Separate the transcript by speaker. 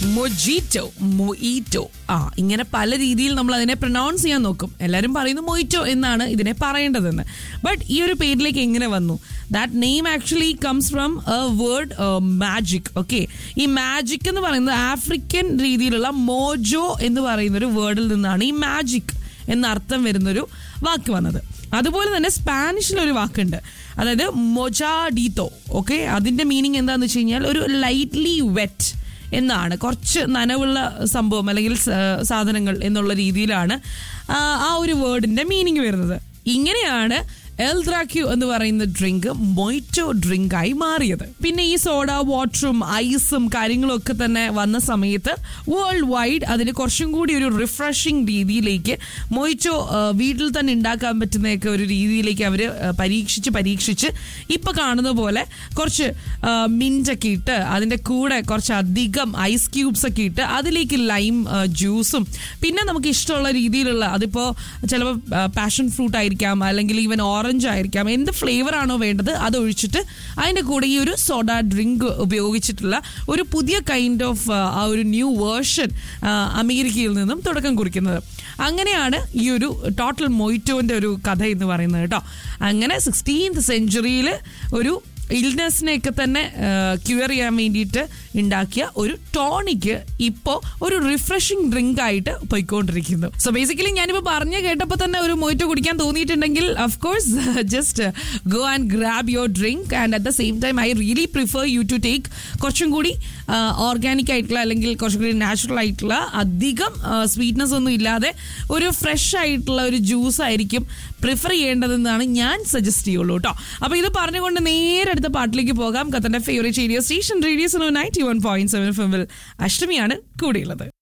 Speaker 1: mojito മൊയ്റ്റോ ആ ഇങ്ങനെ പല രീതിയിൽ നമ്മൾ അതിനെ പ്രൊനൗൺസ് ചെയ്യാൻ നോക്കും എല്ലാവരും പറയുന്നു മൊയ്റ്റോ എന്നാണ് ഇതിനെ പറയേണ്ടതെന്ന് ബട്ട് ഈ ഒരു പേരിലേക്ക് എങ്ങനെ വന്നു that name actually comes from a word magic okay ഈ മാജിക് എന്ന് പറയുന്നത് ആഫ്രിക്കൻ രീതിയിലുള്ള മോജോ എന്ന് പറയുന്ന ഒരു വേർഡിൽ നിന്നാണ് ഈ മാജിക് എന്ന അർത്ഥം വരുന്നൊരു വാക്ക് വന്നത് അതുപോലെ തന്നെ സ്പാനിഷിൽ ഒരു വാക്കുണ്ട് അതായത് മൊജാഡീത്തോ ഓക്കെ അതിന്റെ മീനിങ് എന്താണെന്ന് വെച്ച് കഴിഞ്ഞാൽ ഒരു ലൈറ്റ്ലി വെറ്റ് എന്നാണ് കുറച്ച് നനവുള്ള സംഭവം അല്ലെങ്കിൽ സ- സാധനങ്ങൾ എന്നുള്ള രീതിയിലാണ് ആ ആ ഒരു വേർഡിന്റെ മീനിങ് വരുന്നത് ഇങ്ങനെയാണ് എൽദ്രാക്യു എന്ന് പറയുന്ന ഡ്രിങ്ക് മൊയ്റ്റോ ഡ്രിങ്ക് ആയി മാറിയത് പിന്നെ ഈ സോഡ വാട്ടറും ഐസും കാര്യങ്ങളും ഒക്കെ തന്നെ വന്ന സമയത്ത് വേൾഡ് വൈഡ് അതിന് കുറച്ചും കൂടി ഒരു റിഫ്രഷിംഗ് രീതിയിലേക്ക് മൊയ്റ്റോ ആ, വീട്ടിൽ തന്നെ ഉണ്ടാക്കാൻ പറ്റുന്നതൊക്കെ ഒരു രീതിയിലേക്ക് അവർ പരീക്ഷിച്ച് പരീക്ഷിച്ച് ഇപ്പൊ കാണുന്ന പോലെ കുറച്ച് മിൻറ്റൊക്കെ ഇട്ട് അതിന്റെ കൂടെ കുറച്ച് അധികം ഐസ് ക്യൂബ്സ് ഒക്കെ ഇട്ട് അതിലേക്ക് ലൈം ജ്യൂസും പിന്നെ നമുക്ക് ഇഷ്ടമുള്ള രീതിയിലുള്ള അതിപ്പോ ചിലപ്പോൾ പാഷൻ ഫ്രൂട്ട് ആയിരിക്കാം അല്ലെങ്കിൽ ഈവൻ ഓറഞ്ച് ആയിരിക്കാം എന്ത് ഫ്ലേവർ ആണോ വേണ്ടത് അത് ഒഴിച്ചിട്ട് അതിന്റെ കൂടെ ഈ ഒരു സോഡ ഡ്രിങ്ക് ഉപയോഗിച്ചിട്ടുള്ള ഒരു പുതിയ കൈൻഡ് ഓഫ് ആ ഒരു ന്യൂ വേർഷൻ അമേരിക്കയിൽ നിന്നും തുടക്കം കുറിക്കുന്നത് അങ്ങനെയാണ് ഈ ഒരു ടോട്ടൽ മൊയ്റ്റോന്റെ ഒരു കഥ എന്ന് പറയുന്നത് കേട്ടോ അങ്ങനെ സിക്സ്റ്റീൻത് സെഞ്ചുറിയിൽ ഒരു ഇൽനെസ്സിനെയൊക്കെ തന്നെ ക്യൂർ ചെയ്യാൻ വേണ്ടിയിട്ട് ഉണ്ടാക്കിയ ഒരു ടോണിക്ക് ഇപ്പോൾ ഒരു റിഫ്രഷിംഗ് ഡ്രിങ്ക് ആയിട്ട് പോയിക്കൊണ്ടിരിക്കുന്നു സോ ബേസിക്കലി ഞാനിപ്പോൾ പറഞ്ഞു കേട്ടപ്പോൾ തന്നെ ഒരു മൊയ്റ്റോ കുടിക്കാൻ തോന്നിയിട്ടുണ്ടെങ്കിൽ of course just go and grab your drink and at the same time I really prefer you to take കുറച്ചും കൂടി ഓർഗാനിക് ആയിട്ടുള്ള അല്ലെങ്കിൽ കുറച്ചും കൂടി നാച്ചുറൽ ആയിട്ടുള്ള അധികം സ്വീറ്റ്നെസ് ഒന്നും ഇല്ലാതെ ഒരു ഫ്രഷ് ആയിട്ടുള്ള ഒരു ജ്യൂസ് ആയിരിക്കും പ്രിഫർ ചെയ്യേണ്ടതെന്നാണ് ഞാൻ സജസ്റ്റ് ചെയ്യുള്ളൂ കേട്ടോ അപ്പൊ ഇത് പറഞ്ഞുകൊണ്ട് നേരെ അടുത്ത പാട്ടിലേക്ക് പോകാം കത്തന്റെ favourite radio station radio ninety one point seven ഫിമിൽ അഷ്ടമിയാണ് കൂടിയുള്ളത്